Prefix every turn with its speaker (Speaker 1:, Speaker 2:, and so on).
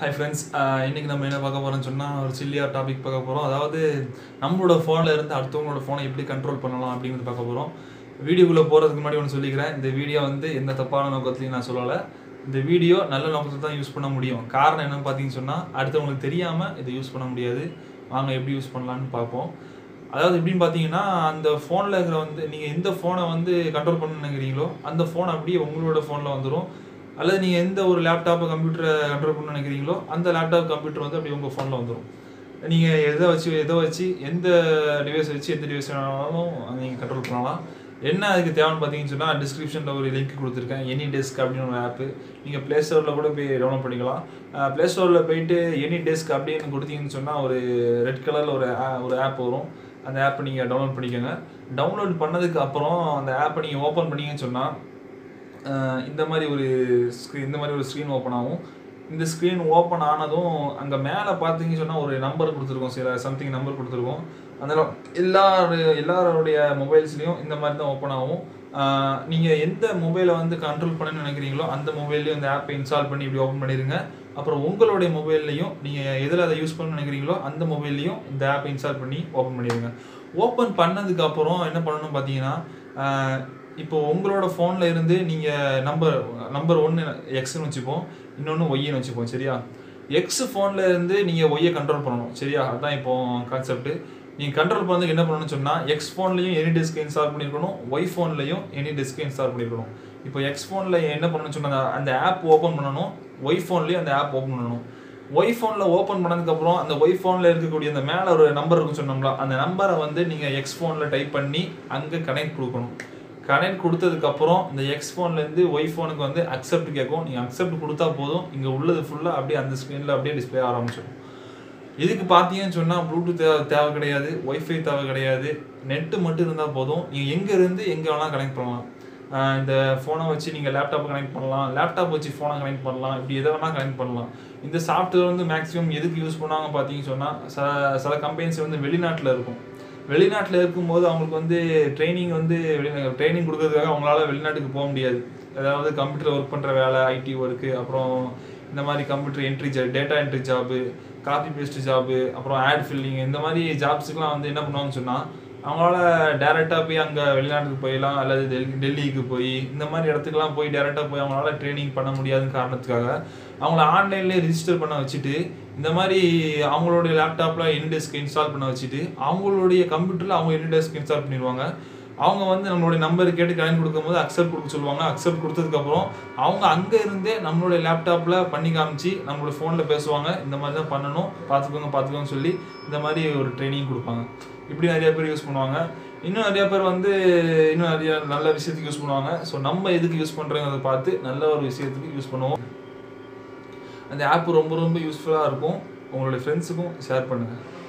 Speaker 1: hi friends இன்னைக்கு நம்ம என்ன பார்க்க போறோம்னு சொன்னால் ஒரு சில்லியாக டாபிக் பார்க்க போகிறோம் அதாவது நம்மளோட ஃபோனில் இருந்து அடுத்தவங்களோட ஃபோனை எப்படி கண்ட்ரோல் பண்ணலாம் அப்படிங்கிறது பார்க்க போகிறோம் வீடியோக்குள்ளே போகிறதுக்கு முன்னாடி ஒன்று சொல்லிக்கிறேன் இந்த வீடியோ வந்து எந்த தப்பான நோக்கத்துலையும் நான் சொல்லலை இந்த வீடியோ நல்ல நோக்கத்தில் தான் யூஸ் பண்ண முடியும் காரணம் என்னன்னு பார்த்தீங்கன்னு சொன்னால் அடுத்தவங்களுக்கு தெரியாமல் இதை யூஸ் பண்ண முடியாது வாங்க எப்படி யூஸ் பண்ணலான்னு பார்ப்போம் அதாவது எப்படின்னு பார்த்தீங்கன்னா அந்த ஃபோனில் இருக்கிற வந்து நீங்கள் எந்த ஃபோனை வந்து கண்ட்ரோல் பண்ண நினைக்கிறீங்களோ அந்த ஃபோன் அப்படியே உங்களோட ஃபோனில் வந்துடும் அல்லது நீங்கள் எந்த ஒரு லேப்டாப்பை கம்ப்யூட்டரை கண்ட்ரோல் பண்ண நினைக்கிறீங்களோ அந்த லேப்டாப் கம்ப்யூட்டர் வந்து அப்படியே உங்கள் ஃபோனில் வந்துடும் நீங்கள் எதை வச்சு எதை வச்சு எந்த டிவைஸ் வச்சு எந்த டிவைஸ் வேணாலும் நீங்கள் கண்ட்ரோல் பண்ணலாம் என்ன அதுக்கு தேவைன்னு பார்த்தீங்கன்னு சொன்னால் டிஸ்கிரிப்ஷனில் ஒரு லிங்க் கொடுத்துருக்கேன் எனி டெஸ்க் அப்படின்னு ஒரு ஆப்பு நீங்கள் ப்ளே ஸ்டோரில் கூட போய் டவுன்லோட் பண்ணிக்கலாம் ப்ளே ஸ்டோரில் போயிட்டு எனி டெஸ்க் அப்படின்னு கொடுத்தீங்கன்னு சொன்னால் ஒரு ரெட் கலரில் ஒரு a- ஒரு ஆப் வரும் அந்த ஆப்பை நீங்கள் டவுன்லோட் பண்ணிக்கோங்க டவுன்லோட் பண்ணதுக்கு அப்புறம் அந்த ஆப்பை நீங்கள் ஓப்பன் பண்ணீங்கன்னு சொன்னால் அஹ் இந்த மாதிரி ஒரு ஸ்க்ரீன் இந்த மாதிரி ஒரு ஸ்க்ரீன் ஓப்பன் ஆகும் இந்த ஸ்க்ரீன் ஓப்பன் ஆனதும் அங்கே மேலே பார்த்தீங்கன்னு சொன்னால் ஒரு நம்பர் கொடுத்துருக்கோம் சில சம்திங் நம்பர் கொடுத்துருக்கோம் அதில் எல்லாரு எல்லாருடைய மொபைல்ஸ்லேயும் இந்த மாதிரி தான் ஓப்பன் ஆகும் நீங்கள் எந்த மொபைலை வந்து கண்ட்ரோல் பண்ணணும்னு நினைக்கிறீங்களோ அந்த மொபைல்லையும் இந்த ஆப்பை இன்ஸ்டால் பண்ணி இப்படி ஓப்பன் பண்ணிடுங்க அப்புறம் உங்களுடைய மொபைல்லையும் நீங்கள் எதில் அதை யூஸ் பண்ண நினைக்கிறீங்களோ அந்த மொபைல்லையும் இந்த ஆப்பை இன்ஸ்டால் பண்ணி ஓப்பன் பண்ணிடுங்க ஓப்பன் பண்ணதுக்கு அப்புறம் என்ன பண்ணணும் பார்த்தீங்கன்னா ஆஹ் இப்போ உங்களோட ஃபோனில் இருந்து நீங்கள் நம்பர் நம்பர் ஒன்று எக்ஸ்னு வச்சுப்போம் இன்னொன்று ஒய்ன்னு வச்சுப்போம் சரியா எக்ஸ் ஃபோனில் இருந்து நீங்கள் ஒய்யை கண்ட்ரோல் பண்ணணும் சரியா அதுதான் இப்போ கான்செப்ட் நீங்கள் கண்ட்ரோல் பண்ணதுக்கு என்ன பண்ணணும்னு சொன்னால் எக்ஸ் ஃபோன்லையும் எனி டிஸ்க் இன்ஸ்டால் பண்ணியிருக்கணும் ஒய் ஃபோன்லையும் எனி டிஸ்க் இன்ஸ்டால் பண்ணியிருக்கணும் இப்போ எக்ஸ் ஃபோனில் என்ன பண்ணணும்னு சொன்னால் அந்த ஆப் ஓப்பன் பண்ணணும் ஒய் ஃபோன்லேயும் அந்த ஆப் ஓப்பன் பண்ணணும் ஒய் ஃபோனில் ஓப்பன் பண்ணதுக்கப்புறம் அந்த ஒய் ஃபோனில் இருக்கக்கூடிய அந்த மேலே ஒரு நம்பர் இருக்குன்னு சொன்னோம்ல அந்த நம்பரை வந்து நீங்கள் எக்ஸ் ஃபோனில் டைப் பண்ணி அங்கே கனெக்ட் கொடுக்கணும் கனெக்ட் கொடுத்ததுக்கப்புறம் இந்த எக்ஸ் ஃபோன்லேருந்து ஒய் ஃபோனுக்கு வந்து அக்செப்ட் கேட்கும் நீங்கள் அக்செப்ட் கொடுத்தா போதும் இங்கே உள்ளது ஃபுல்லாக அப்படியே அந்த ஸ்க்ரீனில் அப்படியே டிஸ்ப்ளே ஆரம்பிச்சிடும் இதுக்கு பார்த்தீங்கன்னு சொன்னால் ப்ளூடூத் தேவை தேவை கிடையாது ஒய்ஃபை தேவை கிடையாது நெட்டு மட்டும் இருந்தால் போதும் நீங்கள் எங்கே இருந்து எங்கே வேணால் கனெக்ட் பண்ணலாம் ஆஹ் இந்த ஃபோனை வச்சு நீங்கள் லேப்டாப்பை கனெக்ட் பண்ணலாம் லேப்டாப் வச்சு ஃபோனை கனெக்ட் பண்ணலாம் இப்படி எதை வேணால் கனெக்ட் பண்ணலாம் இந்த சாஃப்ட்வேர் வந்து மேக்ஸிமம் எதுக்கு யூஸ் பண்ணுவாங்க பார்த்தீங்கன்னு சொன்னால் சில சில கம்பெனிஸ் வந்து வெளிநாட்டில் இருக்கும் வெளிநாட்டில் இருக்கும்போது அவங்களுக்கு வந்து ட்ரைனிங் வந்து ட்ரைனிங் கொடுக்கறதுக்காக அவங்களால வெளிநாட்டுக்கு போக முடியாது அதாவது கம்ப்யூட்டர் ஒர்க் பண்ணுற வேலை ஐடி ஒர்க்கு அப்புறம் இந்த மாதிரி computer entry job data entry job copy paste job அப்புறம் ஆட் ஃபில்லிங் இந்த மாதிரி ஜாப்ஸுக்குலாம் வந்து என்ன பண்ணுவாங்கன்னு சொன்னால் அவங்களால டேரெக்டாக போய் அங்கே வெளிநாட்டுக்கு போயிடலாம் அல்லது டெல்லி டெல்லிக்கு போய் இந்த மாதிரி இடத்துக்குலாம் போய் டேரெக்டாக போய் அவங்களால ட்ரைனிங் பண்ண முடியாதுன்னு காரணத்துக்காக அவங்கள ஆன்லைன்லேயே ரிஜிஸ்டர் பண்ண வச்சுட்டு இந்த மாதிரி அவங்களுடைய லேப்டாப்பில் என்டெஸ்க் இன்ஸ்டால் பண்ண வச்சுட்டு அவங்களுடைய கம்ப்யூட்டரில் அவங்க என்டெஸ்க் இன்ஸ்டால் பண்ணிடுவாங்க அவங்க வந்து நம்மளுடைய நம்பர் கேட்டு கனெக்ட் கொடுக்கும்போது அக்செப்ட் கொடுக்க சொல்லுவாங்க அக்செப்ட் கொடுத்ததுக்கப்புறம் அவங்க அங்கே இருந்தே நம்மளுடைய லேப்டாப்பில் பண்ணி காமிச்சு நம்மளோட ஃபோனில் பேசுவாங்க இந்த மாதிரி தான் பண்ணணும் பார்த்துக்கோங்க பார்த்துக்கோங்க சொல்லி இந்த மாதிரி ஒரு ட்ரைனிங் கொடுப்பாங்க இப்படி நிறைய பேர் யூஸ் பண்ணுவாங்க இன்னும் நிறைய பேர் வந்து இன்னும் நிறைய நல்ல விஷயத்துக்கு யூஸ் பண்ணுவாங்க ஸோ நம்ம எதுக்கு யூஸ் பண்ணுறோங்கிறத பார்த்து நல்ல ஒரு விஷயத்துக்கு யூஸ் பண்ணுவோம் அந்த ஆப் ரொம்ப ரொம்ப யூஸ்ஃபுல்லாக இருக்கும் உங்களுடைய ஃப்ரெண்ட்ஸுக்கும் ஷேர் பண்ணுங்கள்